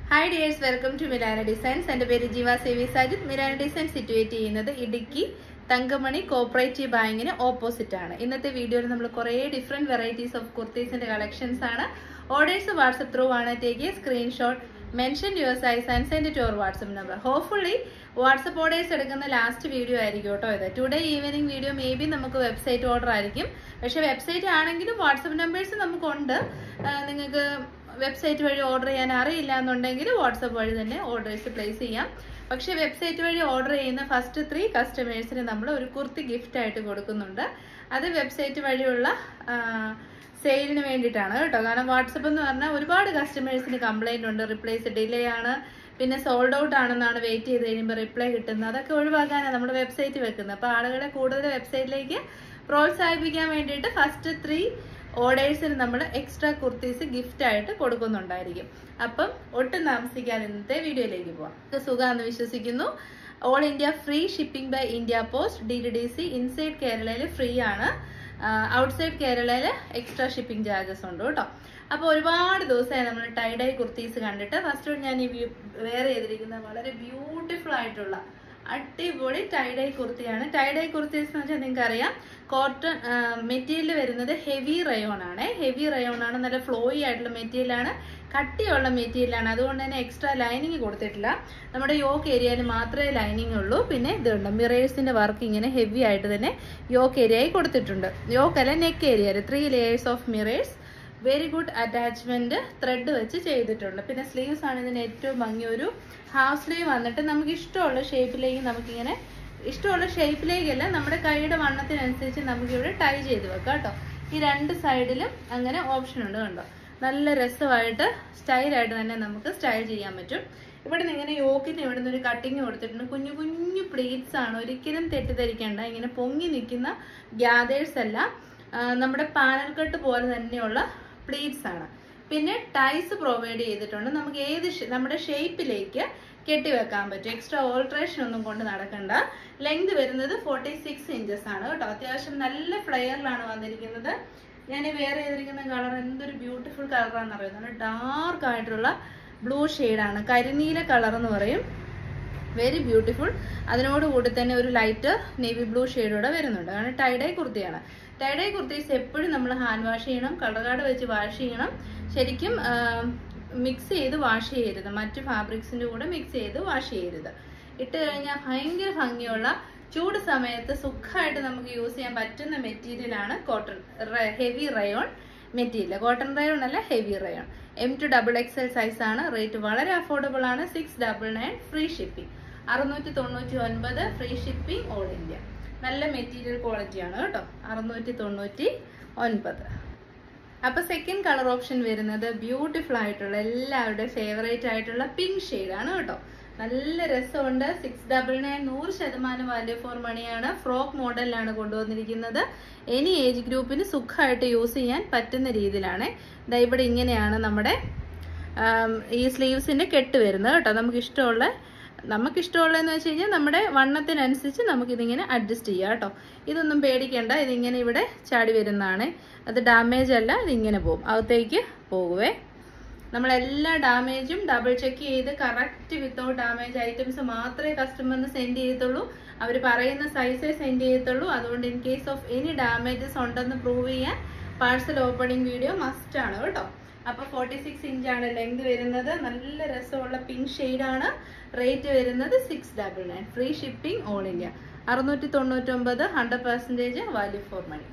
hi dears welcome to Milana designs എൻ്റെ പേര് Jeeva Savi Sajid Milana design situated ചെയ്യുന്നത് ഇടുക്കി തങ്കമണി കോപ്പറേറ്റീവ് ബാങ്കിന് ഓപ്പോസിറ്റ് ആണ് ഇന്നത്തെ വീഡിയോയിൽ നമ്മൾ കുറേ ഡിഫറെൻറ്റ് വെറൈറ്റീസ് ഓഫ് കുർത്തീസിൻ്റെ കളക്ഷൻസ് ആണ് ഓർഡേഴ്സ് വാട്സപ്പ് ത്രൂ ആണ് take screenshot mention your size and send to our WhatsApp number hopefully WhatsApp orders എടുക്കുന്ന ലാസ്റ്റ് വീഡിയോ ആയിരിക്കും കേട്ടോ ഇത് today evening video may be നമുക്ക് വെബ്സൈറ്റ് ഓർഡർ ആയിരിക്കും പക്ഷേ വെബ്സൈറ്റ് ആണെങ്കിലും വാട്സപ്പ് നമ്പേഴ്സ് നമുക്കുണ്ട് ആ, നിങ്ങൾക്ക് വെബ്സൈറ്റ് വഴി ഓർഡർ ചെയ്യാൻ അറിയില്ല എന്നുണ്ടെങ്കിൽ വാട്സപ്പ് വഴി തന്നെ ഓർഡേഴ്സ് പ്ലേസ് ചെയ്യാം പക്ഷേ വെബ്സൈറ്റ് വഴി ഓർഡർ ചെയ്യുന്ന ഫസ്റ്റ് ത്രീ കസ്റ്റമേഴ്സിന് നമ്മൾ ഒരു കുർത്തി ഗിഫ്റ്റ് ആയിട്ട് കൊടുക്കുന്നുണ്ട് അത് വെബ്സൈറ്റ് വഴിയുള്ള സെയിലിന് വേണ്ടിയിട്ടാണ് കേട്ടോ കാരണം വാട്സപ്പ് എന്ന് പറഞ്ഞാൽ ഒരുപാട് കസ്റ്റമേഴ്സിന് കംപ്ലൈന്റ് ഉണ്ട് റിപ്ലൈസ് ഡിലേ ആണ് പിന്നെ സോൾഡ് ഔട്ട് ആണെന്നാണ് വെയിറ്റ് ചെയ്ത് കഴിയുമ്പോൾ റിപ്ലൈ കിട്ടുന്നത് അതൊക്കെ ഒഴിവാക്കാനാണ് നമ്മുടെ വെബ്സൈറ്റ് വെക്കുന്നത് അപ്പോൾ ആളുകളെ കൂടുതൽ വെബ്സൈറ്റിലേക്ക് പ്രോത്സാഹിപ്പിക്കാൻ വേണ്ടിയിട്ട് ഫസ്റ്റ് ത്രീ ഓർഡേഴ്സിന് നമ്മൾ എക്സ്ട്രാ കുർത്തീസ് ഗിഫ്റ്റ് ആയിട്ട് കൊടുക്കുന്നുണ്ടായിരിക്കും അപ്പം ഒട്ടും താമസിക്കാതെ ഇന്നത്തെ വീഡിയോയിലേക്ക് പോവാം ഇത് സുഖമാണെന്ന് വിശ്വസിക്കുന്നു all India free shipping by India Post D T D C inside കേരളയിൽ ഫ്രീ ആണ് ഔട്ട്സൈഡ് കേരളയിൽ എക്സ്ട്രാ ഷിപ്പിംഗ് ചാർജസ് ഉണ്ട് കേട്ടോ അപ്പോൾ ഒരുപാട് ദിവസമായി നമ്മൾ ടൈഡൈ കുർത്തീസ് കണ്ടിട്ട് ഫസ്റ്റ് ഞാൻ ഈ വെയർ ചെയ്തിരിക്കുന്ന വളരെ ബ്യൂട്ടിഫുൾ ആയിട്ടുള്ള അടിപൊളി ടൈഡൈ കുർത്തിയാണ് ടൈഡൈ കുർത്തീസ് എന്ന് വെച്ചാൽ നിങ്ങൾക്ക് അറിയാം കോട്ടൺ മെറ്റീരിയൽ വരുന്നത് ഹെവി റയോൺ ആണ് ഹെവി റയോൺ ആണ് നല്ല ഫ്ലോയി ആയിട്ടുള്ള മെറ്റീരിയൽ ആണ് കട്ടിയുള്ള മെറ്റീരിയൽ ആണ് അതുകൊണ്ട് തന്നെ എക്സ്ട്രാ ലൈനിങ് കൊടുത്തിട്ടില്ല നമ്മുടെ യോക്ക് ഏരിയയിൽ മാത്രമേ ലൈനിങ് ഉള്ളൂ പിന്നെ ഇതുണ്ട് മിറേഴ്സിന്റെ വർക്ക് ഇങ്ങനെ ഹെവി ആയിട്ട് തന്നെ യോക്ക് ഏരിയയിൽ കൊടുത്തിട്ടുണ്ട് യോക്ക് അല്ല നെക്ക് ഏരിയയിൽ three layers of mirrors very good attachment thread വെച്ച് ചെയ്തിട്ടുണ്ട് പിന്നെ സ്ലീവ്സ് ആണ് ഇതിന് ഏറ്റവും ഭംഗി ഒരു ഹാഫ് സ്ലീവ് വന്നിട്ട് നമുക്ക് ഇഷ്ടമുള്ള ഷേപ്പിലേക്ക് നമുക്കിങ്ങനെ ഇഷ്ടമുള്ള ഷേപ്പിലേക്കല്ല നമ്മുടെ കൈയുടെ വണ്ണത്തിനനുസരിച്ച് നമുക്കിവിടെ ടൈ ചെയ്ത് വെക്കാം കേട്ടോ ഈ രണ്ട് സൈഡിലും അങ്ങനെ ഓപ്ഷൻ ഉണ്ട് കണ്ടോ നല്ല രസമായിട്ട് സ്റ്റൈലായിട്ട് തന്നെ നമുക്ക് സ്റ്റൈൽ ചെയ്യാൻ പറ്റും ഇവിടെ നിന്ന് ഇങ്ങനെ യോക്കിന് ഇവിടെ നിന്ന് ഒരു കട്ടിങ് കൊടുത്തിട്ടുണ്ട് കുഞ്ഞു കുഞ്ഞു പ്ലീറ്റ്സ് ആണ് ഒരിക്കലും തെറ്റിദ്ധരിക്കേണ്ട ഇങ്ങനെ പൊങ്ങി നിൽക്കുന്ന ഗ്യാദേഴ്സ് അല്ല ആ, നമ്മുടെ പാനൽ കട്ട് പോലെ തന്നെയുള്ള പ്ലീറ്റ്സ് ആണ് പിന്നെ ടൈസ് പ്രൊവൈഡ് ചെയ്തിട്ടുണ്ട് നമുക്ക് ഏത് ഷ- നമ്മുടെ ഷേപ്പിലേക്ക് കെട്ടിവെക്കാൻ പറ്റും എക്സ്ട്രാ ഓൾട്രേഷൻ ഒന്നും കൊണ്ട് നടക്കണ്ട ലെങ്ത് വരുന്നത് ഫോർട്ടി സിക്സ് ഇഞ്ചസ് ആണ് കേട്ടോ അത്യാവശ്യം നല്ല ഫ്ലെയറിലാണ് വന്നിരിക്കുന്നത് ഞാൻ വെയർ ചെയ്തിരിക്കുന്ന കളർ എന്തൊരു ബ്യൂട്ടിഫുൾ കളറാണെന്ന് അറിയുന്നത് ഡാർക്ക് ആയിട്ടുള്ള ബ്ലൂ ആണ് കരിനീല കളർ എന്ന് പറയും വെരി ബ്യൂട്ടിഫുൾ അതിനോട് കൂടി തന്നെ ഒരു ലൈറ്റ് നേവി ബ്ലൂ ഷെയ്ഡൂടെ വരുന്നുണ്ട് കാരണം ടൈഡൈ കുർത്തിയാണ് ടൈഡൈ കുർത്തീസ് എപ്പോഴും നമ്മൾ ഹാൻഡ് വാഷ് ചെയ്യണം കളർ കാർഡ് വെച്ച് വാഷ് ചെയ്യണം ശരിക്കും മിക്സ് ചെയ്ത് വാഷ് ചെയ്യരുത് മറ്റ് ഫാബ്രിക്സിൻ്റെ കൂടെ മിക്സ് ചെയ്ത് വാഷ് ചെയ്യരുത് ഇട്ട് കഴിഞ്ഞാൽ ഭയങ്കര ഭംഗിയുള്ള ചൂട് സമയത്ത് സുഖമായിട്ട് നമുക്ക് യൂസ് ചെയ്യാൻ പറ്റുന്ന മെറ്റീരിയലാണ് cotton heavy rayon material cotton rayon അല്ല heavy rayon M to double XL size ആണ് റേറ്റ് വളരെ അഫോർഡബിൾ ആണ് six double nine free shipping അറുന്നൂറ്റി തൊണ്ണൂറ്റി ഒൻപത് ഫ്രീ ഷിപ്പിംഗ് ഓൾ ഇന്ത്യ നല്ല മെറ്റീരിയൽ ക്വാളിറ്റി ആണ് കേട്ടോ അറുന്നൂറ്റി തൊണ്ണൂറ്റി ഒൻപത് അപ്പൊ സെക്കൻഡ് കളർ ഓപ്ഷൻ വരുന്നത് ബ്യൂട്ടിഫുൾ ആയിട്ടുള്ള എല്ലാവരുടെയും ഫേവറേറ്റ് ആയിട്ടുള്ള പിങ്ക് ആണ് കേട്ടോ നല്ല രസമുണ്ട് സിക്സ് ഡബിൾ നയൻ നൂറ് ശതമാനം വാല്യൂ ഫോർ മണിയാണ് ഫ്രോക്ക് മോഡലിലാണ് കൊണ്ടുവന്നിരിക്കുന്നത് എനി ഏജ് ഗ്രൂപ്പിന് സുഖമായിട്ട് യൂസ് ചെയ്യാൻ പറ്റുന്ന രീതിയിലാണ് ദാ ഇവിടെ ഇങ്ങനെയാണ് നമ്മുടെ ആം, ഈ സ്ലീവ്സിന്റെ കെട്ട് വരുന്നത് കേട്ടോ നമുക്ക് ഇഷ്ടമുള്ള നമുക്ക് ഇഷ്ടമുള്ളതെന്ന് വെച്ച് കഴിഞ്ഞാൽ നമ്മുടെ വണ്ണത്തിനനുസരിച്ച് നമുക്കിതിങ്ങനെ അഡ്ജസ്റ്റ് ചെയ്യാം കേട്ടോ ഇതൊന്നും പേടിക്കേണ്ട ഇതിങ്ങനെ ഇവിടെ ചാടി വരുന്നതാണ് അത് ഡാമേജ് അല്ല ഇതിങ്ങനെ പോകും അകത്തേക്ക് പോകുവേ നമ്മളെല്ലാ ഡാമേജും ഡബിൾ ചെക്ക് ചെയ്ത് കറക്റ്റ് വിത്തൗട്ട് ഡാമേജ് ഐറ്റംസ് മാത്രമേ കസ്റ്റമറിന് സെൻഡ് ചെയ്യത്തുള്ളൂ അവർ പറയുന്ന സൈസേ സെൻഡ് ചെയ്യത്തുള്ളൂ അതുകൊണ്ട് in case of any damages ഉണ്ടെന്ന് പ്രൂവ് ചെയ്യാൻ പാഴ്സൽ ഓപ്പണിംഗ് വീഡിയോ മസ്റ്റ് ആണ് കേട്ടോ അപ്പൊ ഫോർട്ടി സിക്സ് ഇഞ്ചാണ് ലെങ്ത് വരുന്നത് നല്ല രസമുള്ള പിങ്ക് ആണ് റേറ്റ് വരുന്നത് six double nine free shipping all India അറുന്നൂറ്റി തൊണ്ണൂറ്റൊമ്പത് hundred percentage value for money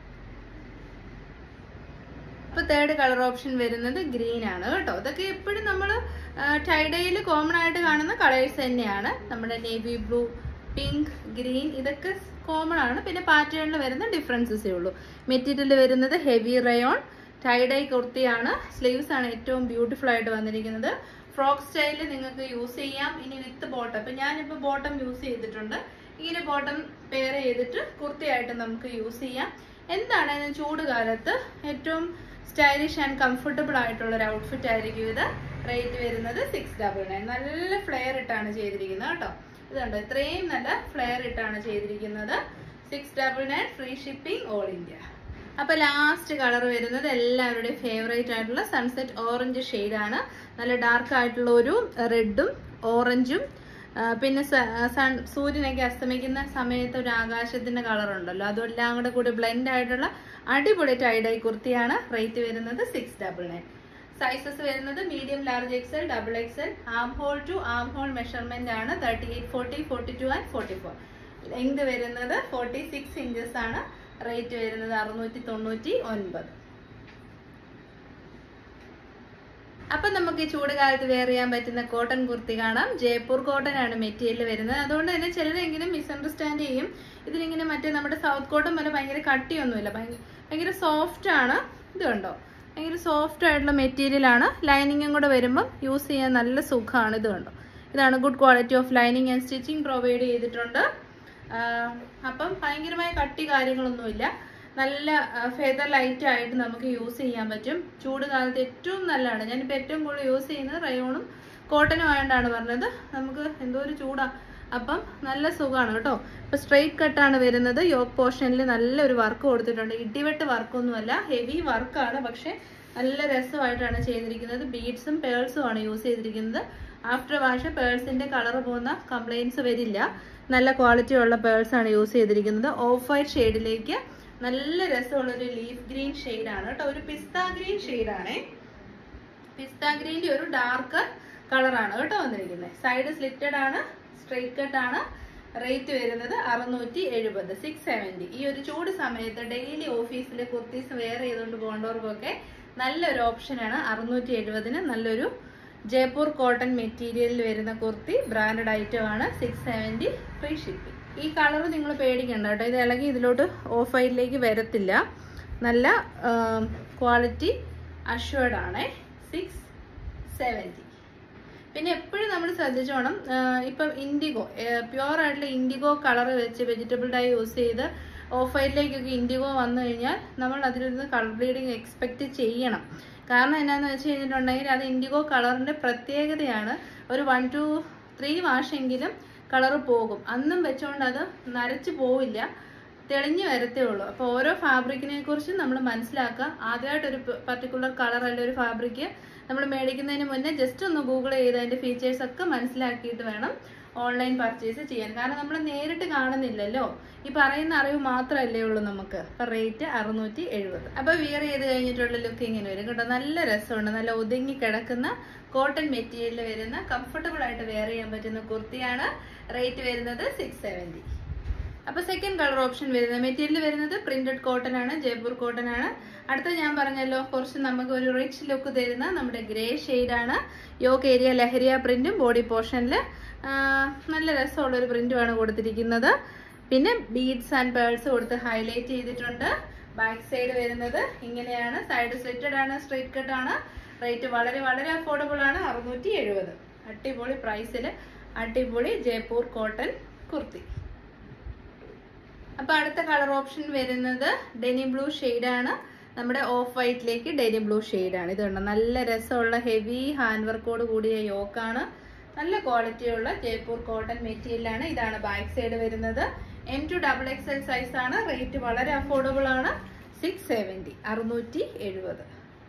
ഇപ്പൊ തേർഡ് കളർ ഓപ്ഷൻ വരുന്നത് ഗ്രീൻ ആണ് കേട്ടോ ഇതൊക്കെ എപ്പോഴും നമ്മൾ ടൈഡയിൽ കോമൺ ആയിട്ട് കാണുന്ന കളേഴ്സ് തന്നെയാണ് നമ്മുടെ നേവി ബ്ലൂ പിങ്ക് ഗ്രീൻ ഇതൊക്കെ കോമൺ ആണ് പിന്നെ പാറ്റേണിൽ വരുന്ന ഡിഫറൻസസേ ഉള്ളൂ മെറ്റീരിയൽ വരുന്നത് ഹെവി റയോൺ ടൈഡൈ കുർത്തിയാണ് സ്ലീവ്സ് ആണ് ഏറ്റവും ബ്യൂട്ടിഫുൾ ആയിട്ട് വന്നിരിക്കുന്നത് ഫ്രോക്ക് സ്റ്റൈലിൽ നിങ്ങൾക്ക് യൂസ് ചെയ്യാം ഇനി വിത്ത് ബോട്ടം ഇപ്പൊ ഞാനിപ്പോ ബോട്ടം യൂസ് ചെയ്തിട്ടുണ്ട് ഇങ്ങനെ ബോട്ടം പെയർ ചെയ്തിട്ട് കുർത്തിയായിട്ട് നമുക്ക് യൂസ് ചെയ്യാം എന്താണെങ്കിലും ചൂട് കാലത്ത് ഏറ്റവും സ്റ്റൈലിഷ് ആൻഡ് കംഫർട്ടബിൾ ആയിട്ടുള്ള ഒരു ഔട്ട്ഫിറ്റ് ആയിരിക്കും ഇത് റേറ്റ് വരുന്നത് സിക്സ് ഡബിൾ നയൻ നല്ല ഫ്ലെയർ ഇട്ടാണ് ചെയ്തിരിക്കുന്നത് കേട്ടോ ഇതുണ്ട് ഇത്രയും നല്ല ഫ്ലെയർ ഇട്ടാണ് ചെയ്തിരിക്കുന്നത് six double nine free shipping all India അപ്പൊ ലാസ്റ്റ് കളർ വരുന്നത് എല്ലാവരുടെയും ഫേവറേറ്റ് ആയിട്ടുള്ള സൺസെറ്റ് ഓറഞ്ച് ആണ് നല്ല ഡാർക്ക് ആയിട്ടുള്ള ഒരു റെഡും ഓറഞ്ചും ആ, പിന്നെ സ- സൺ സൂര്യനൊക്കെ അസ്തമിക്കുന്ന സമയത്ത് ഒരു ആകാശത്തിന്റെ കളർ ഉണ്ടല്ലോ അതെല്ലാം കൂടെ കൂടി ബ്ലെൻഡ് ആയിട്ടുള്ള അടിപൊളി ടൈഡായി കുർത്തിയാണ് റേറ്റ് വരുന്നത് സിക്സ് ഡബിൾ നയൻ സൈസസ് വരുന്നത് medium large XL double XL arm hole to arm hole measurement ആണ് thirty eight forty forty two and forty four length വരുന്നത് ഫോർട്ടി സിക്സ് ഇഞ്ചസ് ആണ് റേറ്റ് വരുന്നത് അറുന്നൂറ്റി തൊണ്ണൂറ്റി ഒൻപത് അപ്പൊ നമുക്ക് ഈ ചൂട് കാലത്ത് വെയർ ചെയ്യാൻ പറ്റുന്ന കോട്ടൺ കുർത്തി കാണാം ജയ്പൂർ കോട്ടൺ ആണ് മെറ്റീരിയൽ വരുന്നത് അതുകൊണ്ട് തന്നെ ചിലരെങ്കിലും മിസ്അണ്ടർസ്റ്റാൻഡ് ചെയ്യും ഇതിലിങ്ങനെ മറ്റേ നമ്മുടെ സൗത്ത് കോട്ടൺ പോലെ ഭയങ്കര കട്ടിയൊന്നുമില്ല ഭയങ്കര ഭയങ്കര സോഫ്റ്റ് ആണ് ഇത് കണ്ടോ ഭയങ്കര സോഫ്റ്റ് ആയിട്ടുള്ള മെറ്റീരിയൽ ആണ് ലൈനിങ്ങും കൂടെ വരുമ്പോൾ യൂസ് ചെയ്യാൻ നല്ല സുഖമാണ് ഇത് കണ്ടോ ഇതാണ് good quality of lining and stitching provide ചെയ്തിട്ടുണ്ട് ആഹ് അപ്പം ഭയങ്കരമായ കട്ടി കാര്യങ്ങളൊന്നുമില്ല നല്ല ഫെദർ ലൈറ്റ് ആയിട്ട് നമുക്ക് യൂസ് ചെയ്യാൻ പറ്റും ചൂട് കാലത്ത് ഏറ്റവും നല്ലതാണ് ഞാനിപ്പോൾ ഏറ്റവും കൂടുതൽ യൂസ് ചെയ്യുന്നത് റയോണും കോട്ടനും ആയതുകൊണ്ടാണ് പറഞ്ഞത് നമുക്ക് എന്തോ ഒരു ചൂടാ അപ്പം നല്ല സുഖമാണ് കേട്ടോ ഇപ്പൊ സ്ട്രെയിറ്റ് കട്ടാണ് വരുന്നത് യോക്ക് പോർഷനിൽ നല്ലൊരു വർക്ക് കൊടുത്തിട്ടുണ്ട് ഇടിവെട്ട് വർക്കൊന്നുമല്ല ഹെവി വർക്കാണ് പക്ഷെ നല്ല രസമായിട്ടാണ് ചെയ്തിരിക്കുന്നത് ബീഡ്സും പേൾസും ആണ് യൂസ് ചെയ്തിരിക്കുന്നത് ആഫ്റ്റർ വാഷ് പേൾസിന്റെ കളർ പോകുന്ന കംപ്ലൈൻസ് വരില്ല നല്ല ക്വാളിറ്റി ഉള്ള പേൾസ് ആണ് യൂസ് ചെയ്തിരിക്കുന്നത് ഓഫ് വൈറ്റ് ഷെയ്ഡിലേക്ക് നല്ല രസമുള്ള ഒരു ലീഫ് ഗ്രീൻ ആണ് കേട്ടോ ഒരു പിസ്ത ഗ്രീൻ ആണേ പിസ്ത ഗ്രീൻ്റെ ഒരു ഡാർക്ക് കളറാണ് കേട്ടോ വന്നിരിക്കുന്നത് സൈഡ് സ്ലിറ്റഡ് ആണ് സ്ട്രെയിറ്റ് കട്ട് ആണ് റേറ്റ് വരുന്നത് അറുന്നൂറ്റി എഴുപത് സിക്സ് സെവൻറ്റി ഈ ഒരു ചൂട് സമയത്ത് ഡെയിലി ഓഫീസിൽ കുർത്തീസ് വെയർ ചെയ്തുകൊണ്ട് പോകേണ്ടവർക്കൊക്കെ നല്ലൊരു ഓപ്ഷനാണ് അറുന്നൂറ്റി എഴുപതിന് നല്ലൊരു ജയ്പൂർ കോട്ടൺ മെറ്റീരിയലിൽ വരുന്ന കുർത്തി ബ്രാൻഡഡ് ഐറ്റം ആണ് സിക്സ് സെവൻറ്റി ഫ്രീ ഷിപ്പിംഗ് ഈ കളർ നിങ്ങൾ പേടിക്കണ്ട കേട്ടോ ഇത് ഇളകി ഇതിലോട്ട് ഓഫ് വൈറ്റിലേക്ക് വരത്തില്ല നല്ല ക്വാളിറ്റി അഷ്വേർഡ് ആണ് സിക്സ് സെവൻറ്റി പിന്നെ എപ്പോഴും നമ്മൾ ശ്രദ്ധിച്ചോണം ആഹ് ഇപ്പം ഇൻഡിഗോ പ്യുവർ ആയിട്ടുള്ള ഇൻഡിഗോ കളർ വെച്ച് വെജിറ്റബിൾ ഡൈ യൂസ് ചെയ്ത് ഓഫ് വൈറ്റിലേക്കൊക്കെ ഇൻഡിഗോ വന്നു കഴിഞ്ഞാൽ നമ്മൾ അതിൽ നിന്ന് കളർ ബ്ലീഡിങ് എക്സ്പെക്റ്റ് ചെയ്യണം കാരണം എന്നാന്ന് വെച്ച് കഴിഞ്ഞിട്ടുണ്ടെങ്കിൽ അത് ഇൻഡിഗോ കളറിന്റെ പ്രത്യേകതയാണ് ഒരു വൺ ടു ത്രീ വാഷെങ്കിലും കളർ പോകും അന്നും വെച്ചുകൊണ്ട് അത് നരച്ചു പോവില്ല തെളിഞ്ഞു വരത്തേ ഉള്ളൂ അപ്പോൾ ഓരോ ഫാബ്രിക്കിനെ കുറിച്ചും നമ്മൾ മനസ്സിലാക്കുക ആദ്യമായിട്ട് ഒരു പർട്ടിക്കുലർ കളർ അല്ല ഒരു ഫാബ്രിക് നമ്മൾ മേടിക്കുന്നതിന് മുന്നേ ജസ്റ്റ് ഒന്ന് ഗൂഗിൾ ചെയ്ത് അതിന്റെ ഫീച്ചേഴ്സ് ഒക്കെ മനസ്സിലാക്കിയിട്ട് വേണം ഓൺലൈൻ പർച്ചേസ് ചെയ്യാൻ കാരണം നമ്മൾ നേരിട്ട് കാണുന്നില്ലല്ലോ ഈ പറയുന്ന അറിവ് മാത്രമല്ലേ ഉള്ളൂ നമുക്ക് അപ്പൊ റേറ്റ് അറുന്നൂറ്റി എഴുപത് അപ്പൊ വിയർ ചെയ്ത് കഴിഞ്ഞിട്ടുള്ള ലുക്ക് ഇങ്ങനെ വരും കേട്ടോ നല്ല രസമുണ്ട് നല്ല ഒതുങ്ങി കിടക്കുന്ന കോട്ടൺ മെറ്റീരിയലിൽ വരുന്ന കംഫർട്ടബിൾ ആയിട്ട് വെയർ ചെയ്യാൻ പറ്റുന്ന കുർത്തിയാണ് റേറ്റ് വരുന്നത് സിക്സ് സെവൻറ്റി അപ്പൊ സെക്കൻഡ് കളർ ഓപ്ഷൻ വരുന്നത് മെറ്റീരിയൽ വരുന്നത് പ്രിന്റഡ് കോട്ടൺ ആണ് ജയ്പൂർ കോട്ടൺ ആണ് അടുത്ത ഞാൻ പറഞ്ഞല്ലോ കുറച്ച് നമുക്ക് ഒരു റിച്ച് ലുക്ക് തരുന്ന നമ്മുടെ ഗ്രേ ആണ് യോക്ക് ഏരിയ ലഹരിയ പ്രിന്റും ബോഡി പോർഷനിൽ നല്ല രസമുള്ള ഒരു പ്രിന്റുമാണ് കൊടുത്തിരിക്കുന്നത് പിന്നെ ബീഡ്സ് ആൻഡ് പേൾസ് കൊടുത്ത് ഹൈലൈറ്റ് ചെയ്തിട്ടുണ്ട് ബാക്ക് സൈഡ് വരുന്നത് ഇങ്ങനെയാണ് സൈഡ് സ്ലിറ്റഡ് ആണ് സ്ട്രൈറ്റ് കട്ട് ആണ് റേറ്റ് വളരെ വളരെ അഫോർഡബിൾ ആണ് അറുന്നൂറ്റി എഴുപത് അടിപൊളി പ്രൈസിൽ അടിപൊളി ജയ്പൂർ കോട്ടൺ കുർത്തി അപ്പൊ അടുത്ത കളർ ഓപ്ഷൻ വരുന്നത് ഡെനി ബ്ലൂ ആണ് നമ്മുടെ ഓഫ് വൈറ്റിലേക്ക് ഡെനി ബ്ലൂ ആണ് ഇത് കണ്ടോ നല്ല രസമുള്ള ഹെവി ഹാൻഡ് വർക്കോട് കൂടിയ യോക്കാണ് നല്ല ക്വാളിറ്റിയുള്ള ജയ്പൂർ കോട്ടൺ മെറ്റീരിയൽ ആണ് ഇതാണ് ബാക്ക് സൈഡ് വരുന്നത് M to double X L size ആണ് റേറ്റ് വളരെ അഫോർഡബിൾ ആണ് സിക്സ് സെവൻറ്റി അറുന്നൂറ്റി എഴുപത്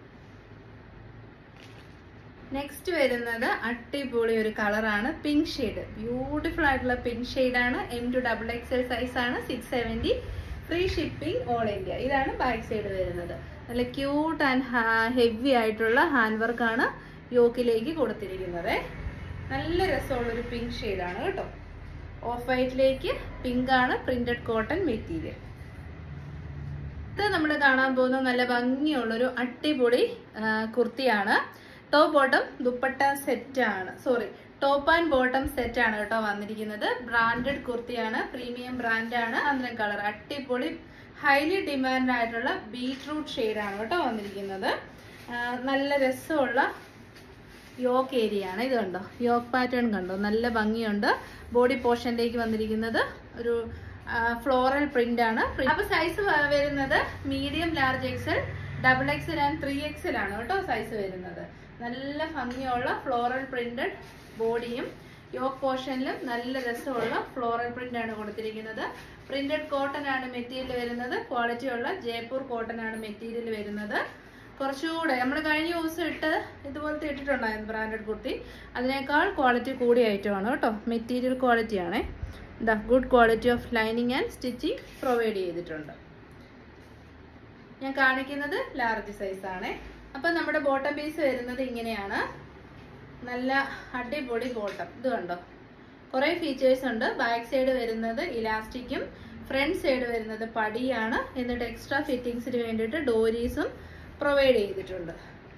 നെക്സ്റ്റ് വരുന്നത് അടിപൊളി ഒരു കളറാണ് പിങ്ക് ഷെയ്ഡ് ബ്യൂട്ടിഫുൾ ആയിട്ടുള്ള പിങ്ക് ഷെയ്ഡാണ് M to double X L size ആണ് six seventy free shipping all India ഇതാണ് ബാക്ക് സൈഡ് വരുന്നത് നല്ല ക്യൂട്ട് ആൻഡ് ഹെവി ആയിട്ടുള്ള ഹാൻഡ് വർക്കാണ് യോക്കിലേക്ക് കൊടുത്തിരിക്കുന്നത് നല്ല രസമുള്ള ഒരു പിങ്ക് ഷെയ്ഡാണ് കേട്ടോ ഓഫ് വൈറ്റിലേക്ക് പിങ്ക് ആണ് പ്രിന്റഡ് കോട്ടൺ മെറ്റീരിയൽ ഇത് നമ്മൾ കാണാൻ പോകുന്ന നല്ല ഭംഗിയുള്ളൊരു അടിപൊളി ആ, കുർത്തിയാണ് ടോപ്പ് ബോട്ടം ദുപ്പട്ട സെറ്റ് ആണ് sorry top and bottom set ആണ് കേട്ടോ വന്നിരിക്കുന്നത് ബ്രാൻഡഡ് കുർത്തിയാണ് പ്രീമിയം ബ്രാൻഡാണ് അന്തരം കളർ അടിപൊളി ഹൈലി ഡിമാൻഡ് ആയിട്ടുള്ള ബീട്രൂട്ട് ആണ് കേട്ടോ വന്നിരിക്കുന്നത് ആ, നല്ല രസമുള്ള യോക്ക് ഏരിയ ആണ് ഇത് കണ്ടോ യോക്ക് പാറ്റേൺ കണ്ടോ നല്ല ഭംഗിയുണ്ട് ബോഡി പോർഷനിലേക്ക് വന്നിരിക്കുന്നത് ഒരു ഫ്ലോറൽ പ്രിന്റ് ആണ് അപ്പൊ സൈസ് വരുന്നത് medium large XL double XL and three XL ആണ് കേട്ടോ സൈസ് വരുന്നത് നല്ല ഭംഗിയുള്ള ഫ്ലോറൽ പ്രിന്റഡ് ബോഡിയും യോക്ക് പോർഷനിലും നല്ല രസമുള്ള ഫ്ലോറൽ പ്രിന്റ് ആണ് കൊടുത്തിരിക്കുന്നത് പ്രിന്റഡ് കോട്ടൺ ആണ് മെറ്റീരിയൽ വരുന്നത് ക്വാളിറ്റി ഉള്ള ജയ്പൂർ കോട്ടൺ ആണ് മെറ്റീരിയൽ വരുന്നത് കുറച്ചുകൂടെ നമ്മൾ കഴിഞ്ഞ ദിവസം ഇട്ട് ഇതുപോലത്തെ ഇട്ടിട്ടുണ്ടായിരുന്നു ബ്രാൻഡഡ് കുർത്തി അതിനേക്കാൾ ക്വാളിറ്റി കൂടിയ ഐറ്റമാണ് കേട്ടോ മെറ്റീരിയൽ ക്വാളിറ്റിയാണേ ഇതാ good quality of lining and stitching provide ചെയ്തിട്ടുണ്ട് ഞാൻ കാണിക്കുന്നത് ലാർജ് സൈസ് ആണ് അപ്പം നമ്മുടെ ബോട്ടം പീസ് വരുന്നത് ഇങ്ങനെയാണ് നല്ല അടിപൊളി ബോട്ടം ഇത് കണ്ടോ കുറേ ഫീച്ചേഴ്സ് ഉണ്ട് ബാക്ക് സൈഡ് വരുന്നത് ഇലാസ്റ്റിക്കും ഫ്രണ്ട് സൈഡ് വരുന്നത് പടിയാണ് എന്നിട്ട് എക്സ്ട്രാ ഫിറ്റിങ്സിന് വേണ്ടിയിട്ട് ഡോരീസും പ്രൊവൈഡ് ചെയ്തിട്ടുണ്ട്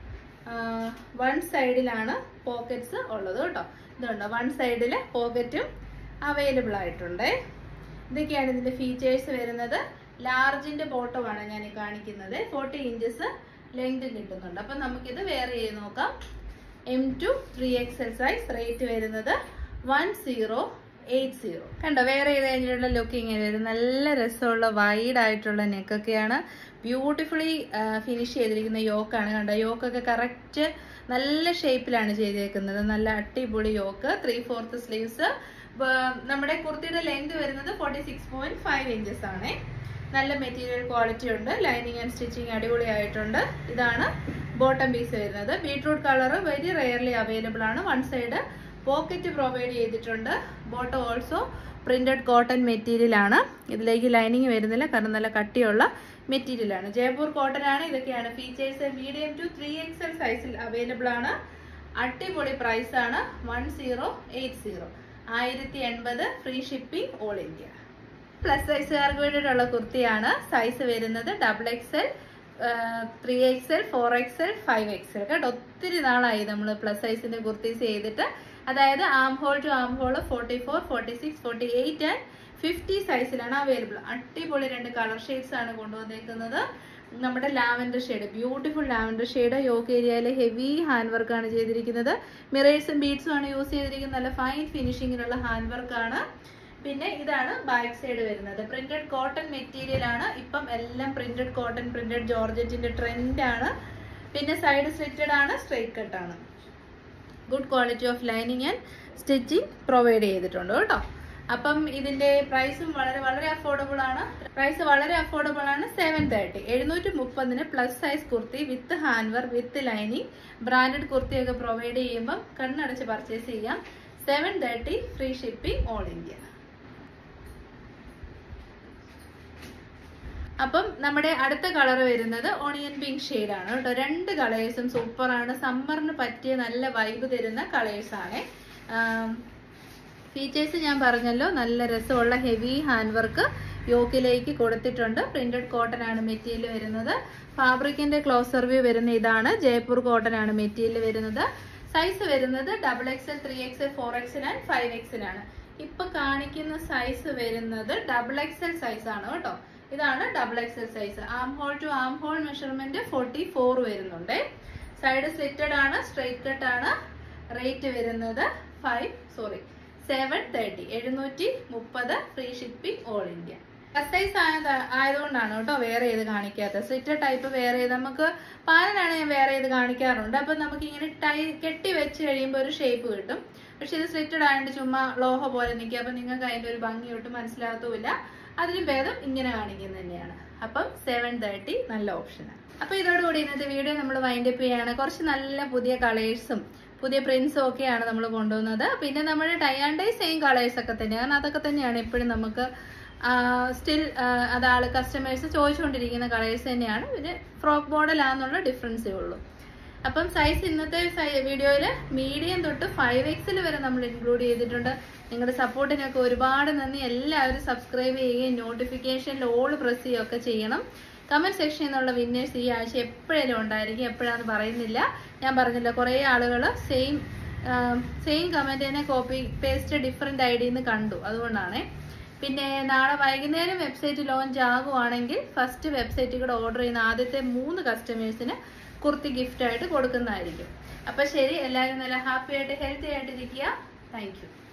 വൺ സൈഡിലാണ് പോക്കറ്റ്സ് ഉള്ളത് കേട്ടോ ഇതുണ്ടോ വൺ സൈഡിൽ പോക്കറ്റും അവൈലബിൾ ആയിട്ടുണ്ട് ഇതൊക്കെയാണ് ഇതിന്റെ ഫീച്ചേഴ്സ് വരുന്നത് ലാർജിന്റെ ബോട്ടമാണ് ഞാൻ ഈ കാണിക്കുന്നത് ഫോർട്ടി ഇഞ്ചസ് ലെങ്ത് കിട്ടുന്നുണ്ട് അപ്പം നമുക്കിത് വേറെ ചെയ്ത് നോക്കാം M to three XL size rate വരുന്നത് വൺ സീറോ എയ്റ്റ് സീറോ കണ്ടോ വേറെ ചെയ്ത് കഴിഞ്ഞിട്ടുള്ള ലുക്കിങ് വരും നല്ല രസമുള്ള വൈഡ് ആയിട്ടുള്ള നെക്കൊക്കെയാണ് ബ്യൂട്ടിഫുള്ളി ഫിനിഷ് ചെയ്തിരിക്കുന്ന യോക്കാണ് കണ്ടോ യോക്കൊക്കെ കറക്റ്റ് നല്ല ഷേപ്പിലാണ് ചെയ്തേക്കുന്നത് നല്ല അടിപൊളി യോക്ക് ത്രീ ഫോർത്ത് സ്ലീവ്സ് നമ്മുടെ കുർത്തിയുടെ ലെങ്ത് വരുന്നത് forty six point five inches ആണ് നല്ല മെറ്റീരിയൽ ക്വാളിറ്റി ഉണ്ട് ലൈനിങ് ആൻഡ് സ്റ്റിച്ചിങ് അടിപൊളിയായിട്ടുണ്ട് ഇതാണ് ബോട്ടം പീസ് വരുന്നത് beetroot colour very rarely available ആണ് വൺ സൈഡ് പോക്കറ്റ് പ്രൊവൈഡ് ചെയ്തിട്ടുണ്ട് bottom also printed cotton material ആണ് ഇതിലേക്ക് ലൈനിങ് വരുന്നില്ല കാരണം നല്ല കട്ടിയുള്ള മെറ്റീരിയൽ ആണ് ജയ്പൂർ കോട്ടൺ ആണ് ഇതൊക്കെയാണ് features medium to three XL സൈസിൽ അവൈലബിൾ ആണ് അടിപൊളി പ്രൈസ് ആണ് വൺ സീറോ എയ്റ്റ് സീറോ ആയിരത്തി എൺപത് free shipping all India plus സൈസുകാർക്ക് വേണ്ടിയിട്ടുള്ള കുർത്തിയാണ് സൈസ് വരുന്നത് double XL three XL four XL five XL കേട്ടോ ഒത്തിരി നാളായി നമ്മൾ പ്ലസ് സൈസിന്റെ കുർത്തീസ് ചെയ്തിട്ട് അതായത് arm hole to arm hole forty four forty six forty eight and fifty സൈസിലാണ് അവൈലബിൾ അടിപൊളി രണ്ട് കളർ ഷെയ്ഡ്സ് ആണ് കൊണ്ടുവന്നേക്കുന്നത് നമ്മുടെ lavender shade beautiful lavender shade yoke ഏരിയയിൽ ഹെവി ഹാൻഡ് വർക്ക് ആണ് ചെയ്തിരിക്കുന്നത് മിറേഴ്സും ബീഡ്സും ആണ് യൂസ് ചെയ്തിരിക്കുന്നത് നല്ല ഫൈൻ ഫിനിഷിങ്ങിലുള്ള ഹാൻഡ് വർക്ക് ആണ് പിന്നെ ഇതാണ് ബാക്ക് സൈഡ് വരുന്നത് പ്രിന്റഡ് കോട്ടൺ മെറ്റീരിയൽ ആണ് ഇപ്പം എല്ലാം പ്രിന്റഡ് കോട്ടൺ പ്രിന്റഡ് ജോർജറ്റിന്റെ ട്രെൻഡ് ആണ് പിന്നെ സൈഡ് സ്ലിറ്റഡ് ആണ് സ്ട്രൈറ്റ് കട്ട് ആണ് good quality of lining and stitching provide ചെയ്തിട്ടുണ്ട് കേട്ടോ അപ്പം ഇതിന്റെ പ്രൈസും വളരെ വളരെ അഫോർഡബിൾ ആണ് പ്രൈസ് വളരെ അഫോർഡബിൾ ആണ് സെവൻ തേർട്ടി എഴുന്നൂറ്റി മുപ്പതിന് plus size kurti with hand work with lining branded കുർത്തിയൊക്കെ പ്രൊവൈഡ് ചെയ്യുമ്പം കണ്ണടച്ച് പർച്ചേസ് ചെയ്യാം seven thirty free shipping all India അപ്പം നമ്മുടെ അടുത്ത കളർ വരുന്നത് ഓണിയൻ പിങ്ക് ആണ് കേട്ടോ രണ്ട് കളേഴ്സും സൂപ്പറാണ് സമ്മറിന് പറ്റിയ നല്ല വൈബ് തരുന്ന കളേഴ്സ് ആണ് ഫീച്ചേഴ്സ് ഞാൻ പറഞ്ഞല്ലോ നല്ല രസമുള്ള ഹെവി ഹാൻഡ് വർക്ക് യോക്കിലേക്ക് കൊടുത്തിട്ടുണ്ട് പ്രിന്റഡ് കോട്ടൺ ആണ് മെറ്റീരിയൽ വരുന്നത് ഫാബ്രിക്കിന്റെ ക്ലോസർ വ്യൂ വരുന്ന ഇതാണ് ജയ്പൂർ കോട്ടൺ ആണ് മെറ്റീരിയൽ വരുന്നത് സൈസ് വരുന്നത് double XL three XL four XL and five XL ആണ് ഇപ്പൊ കാണിക്കുന്ന സൈസ് വരുന്നത് ഡബിൾ എക്സൽ സൈസ് ആണ് കേട്ടോ ഇതാണ് double XL size arm hole to arm hole measurement forty four വരുന്നുണ്ട് സൈഡ് സ്ലിറ്റഡ് ആണ് സ്ട്രൈറ്റ് കട്ട് ആണ് റേറ്റ് വരുന്നത് ഫൈവ് സോറി സെവൻ തേർട്ടി എഴുന്നൂറ്റി മുപ്പത് free shipping all India plus size ആയത് ആയതുകൊണ്ടാണ് കേട്ടോ വേറെ ചെയ്ത് കാണിക്കാത്തത് സ്ലിറ്റഡ് ടൈപ്പ് വേറെ ചെയ്ത് നമുക്ക് പാലിനാണ് ഞാൻ വേറെ ചെയ്ത് കാണിക്കാറുണ്ട് അപ്പൊ നമുക്ക് ഇങ്ങനെ ടൈ കെട്ടി വെച്ച് കഴിയുമ്പോൾ ഒരു ഷേപ്പ് കിട്ടും പക്ഷെ ഇത് സ്ലിറ്റഡ് ആയതുകൊണ്ട് ചുമ്മാ ലോഹ പോലെ നിൽക്കുക അപ്പൊ നിങ്ങൾക്ക് അതിന്റെ ഒരു ഭംഗി ഒട്ടും മനസ്സിലാകത്തുമില്ല അതിന് ഭേദം ഇങ്ങനെ കാണിക്കുന്നത് തന്നെയാണ് അപ്പം സെവൻ തേർട്ടി നല്ല ഓപ്ഷനാണ് അപ്പൊ ഇതോടുകൂടി ഇന്നത്തെ വീഡിയോ നമ്മൾ വൈൻഡ് അപ്പ് ചെയ്യാണ് കുറച്ച് നല്ല പുതിയ കളേഴ്സും പുതിയ പ്രിന്റ്സും ഒക്കെയാണ് നമ്മൾ കൊണ്ടുവന്നത് പിന്നെ നമ്മുടെ tie and dye same colours ഒക്കെ തന്നെയാണ് അതൊക്കെ തന്നെയാണ് എപ്പോഴും നമുക്ക് സ്റ്റിൽ അതാള് കസ്റ്റമേഴ്സ് ചോദിച്ചുകൊണ്ടിരിക്കുന്ന കളേഴ്സ് തന്നെയാണ് പിന്നെ ഫ്രോക്ക് മോഡലാന്നുള്ള ഡിഫറൻസേ ഉള്ളൂ അപ്പം സൈസ് ഇന്നത്തെ വീഡിയോയിൽ മീഡിയം തൊട്ട് ഫൈവ് എക്സിൽ വരെ നമ്മൾ ഇൻക്ലൂഡ് ചെയ്തിട്ടുണ്ട് നിങ്ങളുടെ സപ്പോർട്ടിനൊക്കെ ഒരുപാട് നന്ദി എല്ലാവരും സബ്സ്ക്രൈബ് ചെയ്യുകയും നോട്ടിഫിക്കേഷനിൽ ഓൾ പ്രസ് ചെയ്യുകയൊക്കെ ചെയ്യണം കമന്റ് സെക്ഷനിൽ നിന്നുള്ള വിന്നേഴ്സ് ഈ ആഴ്ച എപ്പോഴേലും ഉണ്ടായിരിക്കും എപ്പോഴാന്ന് പറയുന്നില്ല ഞാൻ പറഞ്ഞില്ല കുറേ ആളുകൾ സെയിം സെയിം കമന്റ് തന്നെ കോപ്പി പേസ്റ്റ് ഡിഫറെന്റ് ഐ ഡിന്ന് കണ്ടു അതുകൊണ്ടാണേ പിന്നെ നാളെ വൈകുന്നേരം വെബ്സൈറ്റ് ലോഞ്ച് ആകുവാണെങ്കിൽ ഫസ്റ്റ് വെബ്സൈറ്റിൽ കൂടെ ഓർഡർ ചെയ്യുന്ന ആദ്യത്തെ മൂന്ന് കസ്റ്റമേഴ്സിന് കുർത്തി ഗിഫ്റ്റ് ആയിട്ട് കൊടുക്കുന്നതായിരിക്കും അപ്പൊ ശരി എല്ലാവരും നല്ല ഹാപ്പി ആയിട്ട് ഹെൽത്തി ആയിട്ടിരിക്കുക താങ്ക് യു